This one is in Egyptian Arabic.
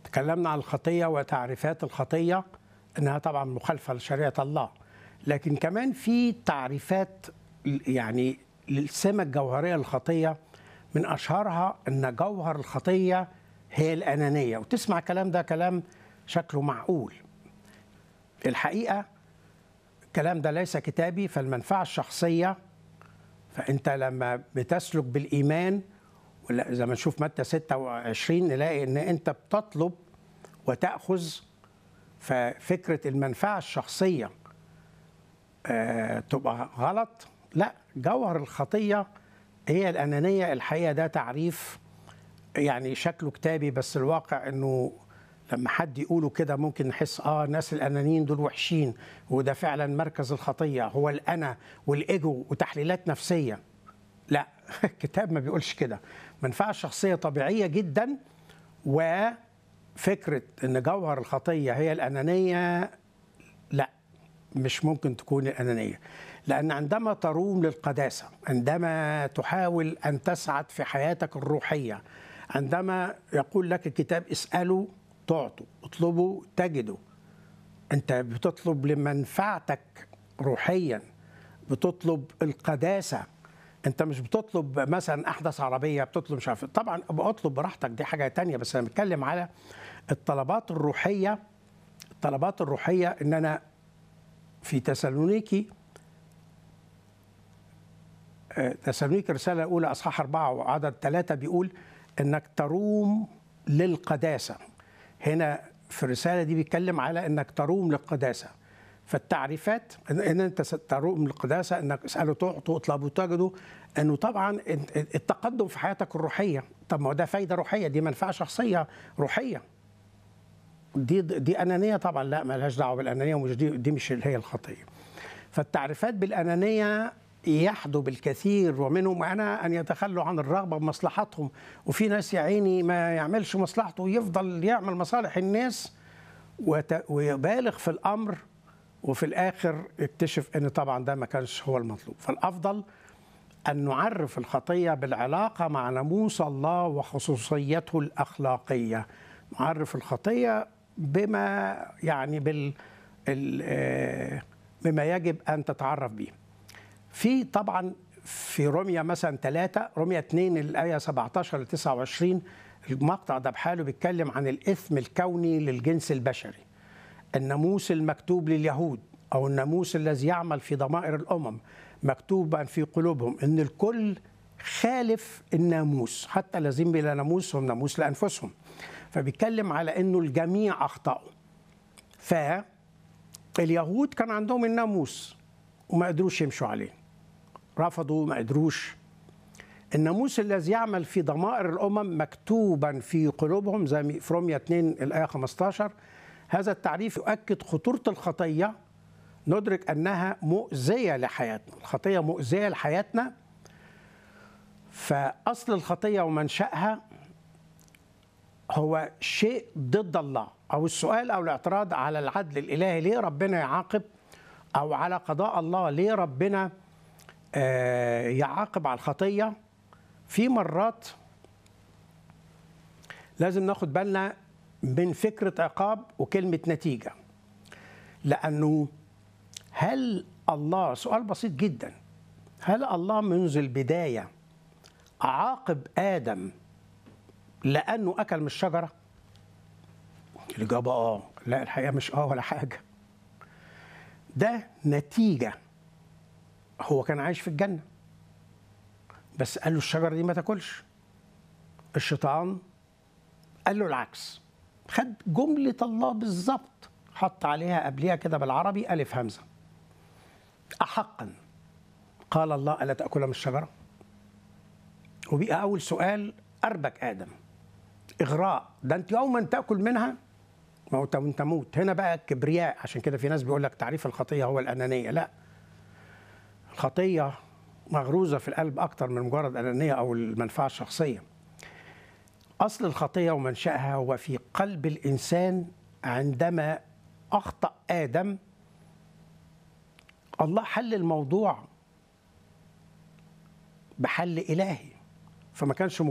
تكلمنا عن الخطيه وتعريفات الخطيه انها طبعا مخالفه لشريعه الله لكن كمان في تعريفات يعني للسمه الجوهريه للخطيه من اشهرها ان جوهر الخطيه هي الانانيه وتسمع الكلام ده كلام شكله معقول الحقيقه الكلام ده ليس كتابي فالمنفعه الشخصيه فانت لما بتسلك بالايمان ولا زي ما نشوف متى 26 نلاقي ان انت بتطلب وتاخذ ففكره المنفعه الشخصيه آه تبقى غلط لا جوهر الخطيه هي الانانيه الحقيقه ده تعريف يعني شكله كتابي بس الواقع انه لما حد يقوله كده ممكن نحس اه الناس الانانيين دول وحشين وده فعلا مركز الخطيه هو الانا والايجو وتحليلات نفسيه لا الكتاب ما بيقولش كده منفعه شخصيه طبيعيه جدا وفكره ان جوهر الخطيه هي الانانيه لا مش ممكن تكون الانانيه لان عندما تروم للقداسه عندما تحاول ان تسعد في حياتك الروحيه عندما يقول لك الكتاب اسالوا تعطوا اطلبوا تجدوا انت بتطلب لمنفعتك روحيا بتطلب القداسه انت مش بتطلب مثلا احدث عربيه بتطلب مش عارف طبعا اطلب براحتك دي حاجه تانية بس انا بتكلم على الطلبات الروحيه الطلبات الروحيه ان انا في تسالونيكي تسالونيكي الرساله الاولى اصحاح اربعه وعدد ثلاثه بيقول انك تروم للقداسه هنا في الرساله دي بيتكلم على انك تروم للقداسه فالتعريفات ان انت تروم للقداسه انك اسالوا تعطوا اطلبوا تجدوا انه طبعا التقدم في حياتك الروحيه طب ما هو ده فايده روحيه دي منفعه شخصيه روحيه دي دي انانيه طبعا لا ما لهاش دعوه بالانانيه ومش دي دي مش هي الخطيه فالتعريفات بالانانيه يحدو بالكثير ومنهم انا ان يتخلوا عن الرغبه بمصلحتهم وفي ناس يا عيني ما يعملش مصلحته ويفضل يعمل مصالح الناس ويبالغ في الامر وفي الاخر يكتشف ان طبعا ده ما كانش هو المطلوب فالافضل ان نعرف الخطيه بالعلاقه مع ناموس الله وخصوصيته الاخلاقيه نعرف الخطيه بما يعني بال بما يجب ان تتعرف به في طبعا في روميا مثلا 3 روميا 2 الايه 17 ل 29 المقطع ده بحاله بيتكلم عن الاثم الكوني للجنس البشري الناموس المكتوب لليهود او الناموس الذي يعمل في ضمائر الامم مكتوبا في قلوبهم ان الكل خالف الناموس حتى الذين بلا ناموس هم ناموس لانفسهم فبيتكلم على انه الجميع اخطاوا فاليهود كان عندهم الناموس وما قدروش يمشوا عليه رفضوا ما قدروش الناموس الذي يعمل في ضمائر الامم مكتوبا في قلوبهم زي في روميا 2 الايه 15 هذا التعريف يؤكد خطوره الخطيه ندرك انها مؤذيه لحياتنا الخطيه مؤذيه لحياتنا فاصل الخطيه ومنشاها هو شيء ضد الله او السؤال او الاعتراض على العدل الالهي ليه ربنا يعاقب او على قضاء الله ليه ربنا يعاقب على الخطيه في مرات لازم ناخد بالنا من فكره عقاب وكلمه نتيجه لانه هل الله سؤال بسيط جدا هل الله منذ البدايه عاقب ادم لانه اكل من الشجره الاجابه اه لا الحقيقه مش اه ولا حاجه ده نتيجه هو كان عايش في الجنه بس قال له الشجره دي ما تاكلش الشيطان قال له العكس خد جمله الله بالظبط حط عليها قبلها كده بالعربي الف همزه احقا قال الله الا تاكل من الشجره وبقى اول سؤال اربك ادم اغراء ده انت يوما تاكل منها موت وانت موت هنا بقى الكبرياء عشان كده في ناس بيقول لك تعريف الخطيه هو الانانيه لا الخطيه مغروزه في القلب اكتر من مجرد انانيه او المنفعه الشخصيه اصل الخطيه ومنشاها هو في قلب الانسان عندما اخطا ادم الله حل الموضوع بحل الهي فما كانش